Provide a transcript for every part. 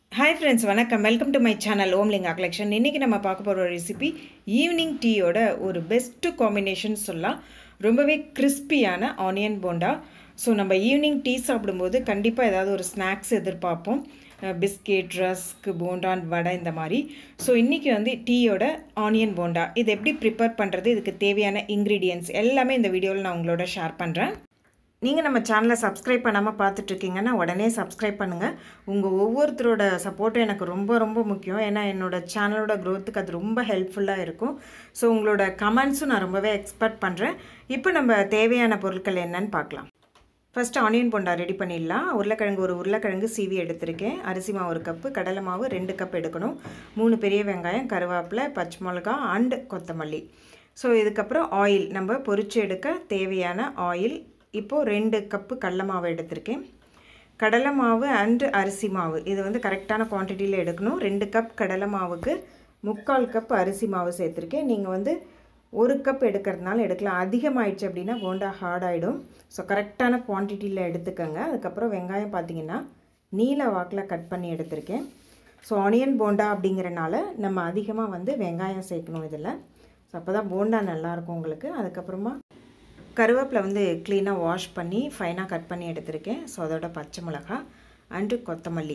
hi friends வணக்கம் welcome to my channel Omlinga collection இன்றைக்கி நம்ம பார்க்க போகிற ரெசிபி ஈவினிங் டீயோட ஒரு பெஸ்ட்டு காம்பினேஷன் சொல்லலாம் ரொம்பவே கிறிஸ்பியான ஆனியன் போண்டா ஸோ நம்ம ஈவினிங் டீ சாப்பிடும்போது கண்டிப்பாக ஏதாவது ஒரு ஸ்நாக்ஸ் எதிர்பார்ப்போம் பிஸ்கெட் ரஸ்க் போண்டான் வடை இந்த மாதிரி ஸோ இன்றைக்கி வந்து டீயோட ஆனியன் போண்டா இது எப்படி ப்ரிப்பேர் பண்ணுறது இதுக்கு தேவையான இன்க்ரீடியன்ஸ் எல்லாமே இந்த வீடியோவில் நான் உங்களோட ஷேர் பண்ணுறேன் நீங்கள் நம்ம சேனலை சப்ஸ்கிரைப் பண்ணாமல் பார்த்துட்ருக்கீங்கன்னா உடனே சப்ஸ்கிரைப் பண்ணுங்கள் உங்கள் ஒவ்வொருத்தரோட சப்போர்ட்டும் எனக்கு ரொம்ப ரொம்ப முக்கியம் ஏன்னா என்னோடய சேனலோட க்ரோத்துக்கு அது ரொம்ப ஹெல்ப்ஃபுல்லாக இருக்கும் ஸோ உங்களோட கமெண்ட்ஸும் நான் ரொம்பவே எக்ஸ்பெக்ட் பண்ணுறேன் இப்போ நம்ம தேவையான பொருட்கள் என்னன்னு பார்க்கலாம் ஃபஸ்ட்டு ஆனியன் போண்டா ரெடி பண்ணிடலாம் உருளைக்கிழங்கு ஒரு உருளைக்கிழங்கு சீவி எடுத்திருக்கேன் அரிசி மாவு ஒரு கப்பு கடலை மாவு ரெண்டு கப் எடுக்கணும் மூணு பெரிய வெங்காயம் கருவேப்பிலை பச்சை மிளகா அண்டு கொத்தமல்லி ஸோ இதுக்கப்புறம் ஆயில் நம்ம பொரிச்சு எடுக்க தேவையான ஆயில் இப்போது ரெண்டு கப்பு கடல மாவு எடுத்திருக்கேன் கடலை மாவு அண்டு அரிசி மாவு இது வந்து கரெக்டான குவான்டிட்டியில் எடுக்கணும் ரெண்டு கப் கடலை மாவுக்கு முக்கால் கப் அரிசி மாவு சேர்த்துருக்கேன் நீங்கள் வந்து ஒரு கப் எடுக்கிறதுனால எடுக்கலாம் அதிகமாகிடுச்சு அப்படின்னா போண்டா ஹார்ட் ஆகிடும் ஸோ கரெக்டான குவான்டிட்டியில் எடுத்துக்கோங்க அதுக்கப்புறம் வெங்காயம் பார்த்தீங்கன்னா நீல வாக்கில் கட் பண்ணி எடுத்திருக்கேன் ஸோ ஆனியன் போண்டா அப்படிங்கிறனால நம்ம அதிகமாக வந்து வெங்காயம் சேர்க்கணும் இதில் ஸோ அப்போ தான் போண்டா நல்லாயிருக்கும் உங்களுக்கு அதுக்கப்புறமா கருவேப்பிலை வந்து க்ளீனாக வாஷ் பண்ணி ஃபைனாக கட் பண்ணி எடுத்திருக்கேன் ஸோ அதோட பச்சை மிளகா அண்டு கொத்தமல்லி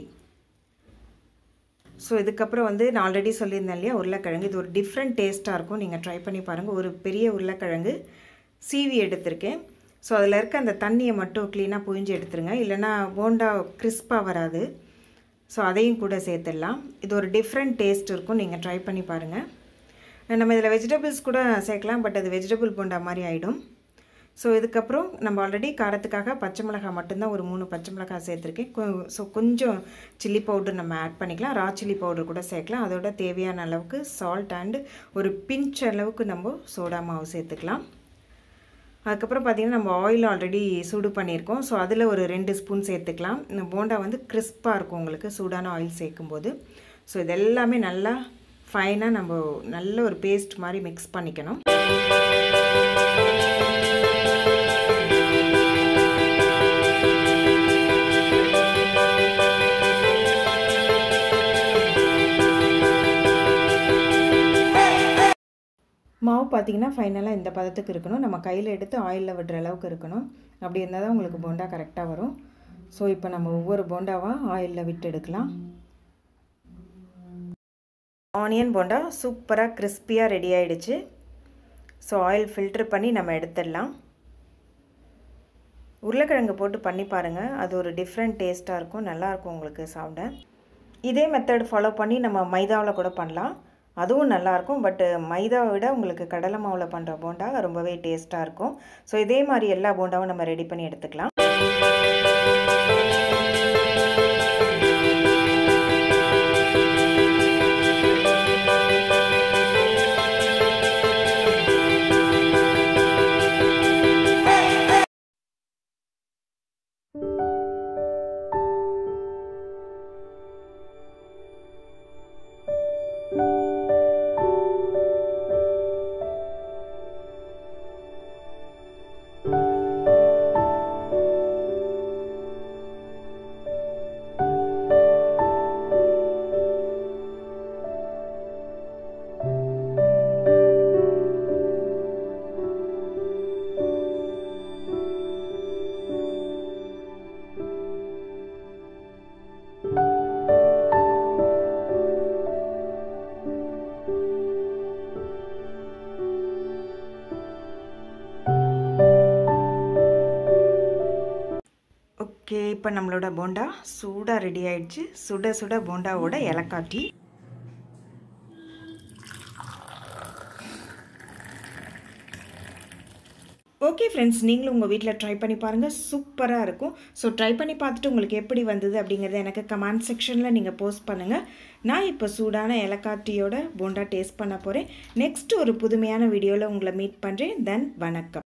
ஸோ இதுக்கப்புறம் வந்து நான் ஆல்ரெடி சொல்லியிருந்தேன் இல்லையா உருளைக்கிழங்கு இது ஒரு டிஃப்ரெண்ட் டேஸ்ட்டாக இருக்கும் நீங்கள் ட்ரை பண்ணி பாருங்கள் ஒரு பெரிய உருளைக்கிழங்கு சீவி எடுத்திருக்கேன் ஸோ அதில் இருக்க அந்த தண்ணியை மட்டும் க்ளீனாக புழிஞ்சு எடுத்துருங்க இல்லைனா போண்டா கிறிஸ்பாக வராது ஸோ அதையும் கூட சேர்த்துடலாம் இது ஒரு டிஃப்ரெண்ட் டேஸ்ட் இருக்கும் நீங்கள் ட்ரை பண்ணி பாருங்கள் நம்ம இதில் வெஜிடபிள்ஸ் கூட சேர்க்கலாம் பட் அது வெஜிடபிள் போண்டா மாதிரி ஆகிடும் ஸோ இதுக்கப்புறம் நம்ம ஆல்ரெடி காரத்துக்காக பச்சை மிளகாய் மட்டும்தான் ஒரு மூணு பச்சை மிளகாய் சேர்த்துருக்கேன் ஸோ கொஞ்சம் சில்லி பவுடர் நம்ம ஆட் பண்ணிக்கலாம் ரா சில்லி பவுடர் கூட சேர்க்கலாம் அதோட தேவையான அளவுக்கு சால்ட் அண்டு ஒரு பிஞ்ச் அளவுக்கு நம்ம சோடா மாவு சேர்த்துக்கலாம் அதுக்கப்புறம் பார்த்திங்கன்னா நம்ம ஆயில் ஆல்ரெடி சூடு பண்ணியிருக்கோம் ஸோ அதில் ஒரு ரெண்டு ஸ்பூன் சேர்த்துக்கலாம் இந்த போண்டா வந்து கிறிஸ்பாக இருக்கும் உங்களுக்கு சூடான ஆயில் சேர்க்கும்போது ஸோ இதெல்லாமே நல்லா ஃபைனாக நம்ம நல்ல ஒரு பேஸ்ட் மாதிரி மிக்ஸ் பண்ணிக்கணும் மாவு பார்த்திங்கன்னா ஃபைனலாக இந்த பதத்துக்கு இருக்கணும் நம்ம கையில் எடுத்து ஆயிலில் விடுற அளவுக்கு இருக்கணும் அப்படி இருந்தால் தான் உங்களுக்கு போண்டா கரெக்டாக வரும் ஸோ இப்போ நம்ம ஒவ்வொரு போண்டாவாக ஆயிலில் விட்டு எடுக்கலாம் ஆனியன் போண்டா சூப்பராக கிறிஸ்பியாக ரெடி ஆகிடுச்சு ஸோ ஆயில் ஃபில்ட்ரு பண்ணி நம்ம எடுத்துடலாம் உருளைக்கிழங்கு போட்டு பண்ணி பாருங்கள் அது ஒரு டிஃப்ரெண்ட் டேஸ்ட்டாக இருக்கும் நல்லாயிருக்கும் உங்களுக்கு சாப்பிட இதே மெத்தட் ஃபாலோ பண்ணி நம்ம மைதாவில் கூட பண்ணலாம் அதுவும் நல்லாயிருக்கும் பட்டு மைதாவை விட உங்களுக்கு கடலை மாவில் பண்ணுற போண்டா ரொம்பவே டேஸ்ட்டாக இருக்கும் ஸோ இதே மாதிரி எல்லா போண்டாவும் நம்ம ரெடி பண்ணி எடுத்துக்கலாம் ஓகே இப்போ நம்மளோட போண்டா சூடாக ரெடி ஆயிடுச்சு சுட சுட போண்டாவோட இலக்காட்டி ஓகே ஃப்ரெண்ட்ஸ் நீங்களும் உங்கள் வீட்டில் ட்ரை பண்ணி பாருங்கள் சூப்பராக இருக்கும் ஸோ ட்ரை பண்ணி பார்த்துட்டு உங்களுக்கு எப்படி வந்தது அப்படிங்கிறத எனக்கு கமெண்ட் செக்ஷனில் நீங்கள் போஸ்ட் பண்ணுங்கள் நான் இப்போ சூடான இலக்காட்டியோட போண்டா டேஸ்ட் பண்ண போகிறேன் நெக்ஸ்ட் ஒரு புதுமையான வீடியோவில் உங்களை மீட் பண்ணுறேன் தென் வணக்கம்